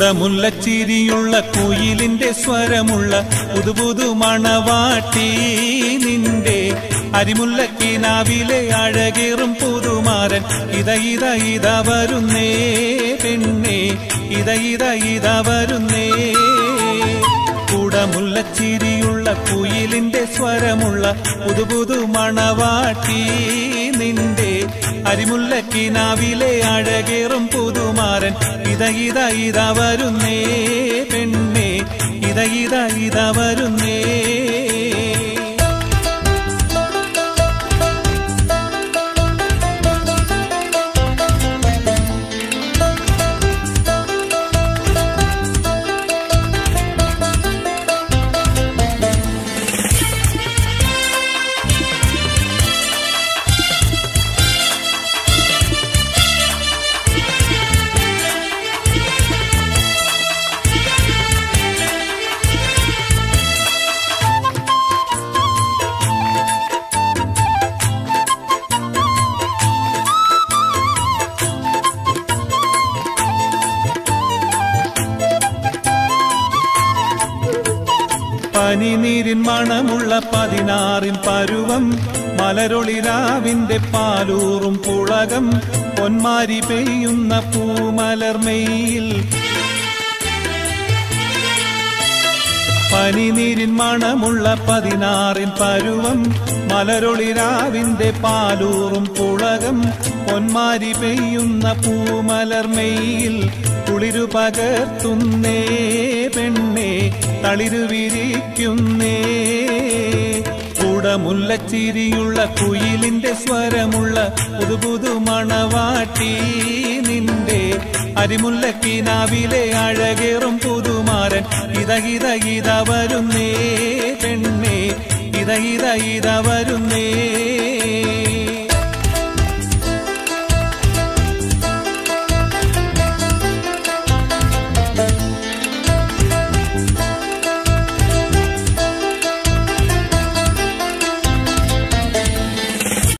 കുടമുല്ലച്ചിരിയുള്ള കുയിലിന്റെ സ്വരമുള്ള പുതുപുതു മണവാട്ടി നിന്റെ അരിമുല്ലക്കിനാവിലെ അഴകേറും പുതുമാരൻ ഇത ഇത ഇത വരുന്നേ പെണ്ണേ ഇത ഇത ഇത വരുന്നേ കുടമുല്ലച്ചിരിയുള്ള കുയിലിന്റെ സ്വരമുള്ള പുതുപുതു മണവാട്ടി നിന്റെ അരിമുല്ലക്കിനാവിലെ അഴകേറും പുതുമാരൻ ഇത ഇത ഇത വരുന്നേ പെണ്ണേ ഇത ഇത ഇത വരുന്നേ പനിനീരിൻ മണമുള്ള പതിനാറിൻ പരുവം മലരൊളിരാവിന്റെ പാലൂറും പുളകം പൊന്മാരി പെയ്യുന്ന പൂമലർമെയിൽ പനിനീരിൻ മണമുള്ള പതിനാറിൻ പരുവം മലരൊളിരാവിന്റെ പാലൂറും പുളകം പൊന്മാരി പെയ്യുന്ന പൂമലർമെയിൽ കുളിരു പകർത്തുന്നേ പെണ്ണേ തളിരു വിരിക്കുന്നേ കുടമുല്ലച്ചിരിയുള്ള കുയിലിന്റെ സ്വരമുള്ള പുതുപുതു മണവാട്ടി നിന്റെ അരിമുല്ലക്കിനാവിലെ അഴകേറും പുതുമാരൻ ഇത ഇത ഇത വരുന്നേ പെണ്ണേ ഇത ഇത ഇത വരുന്നേ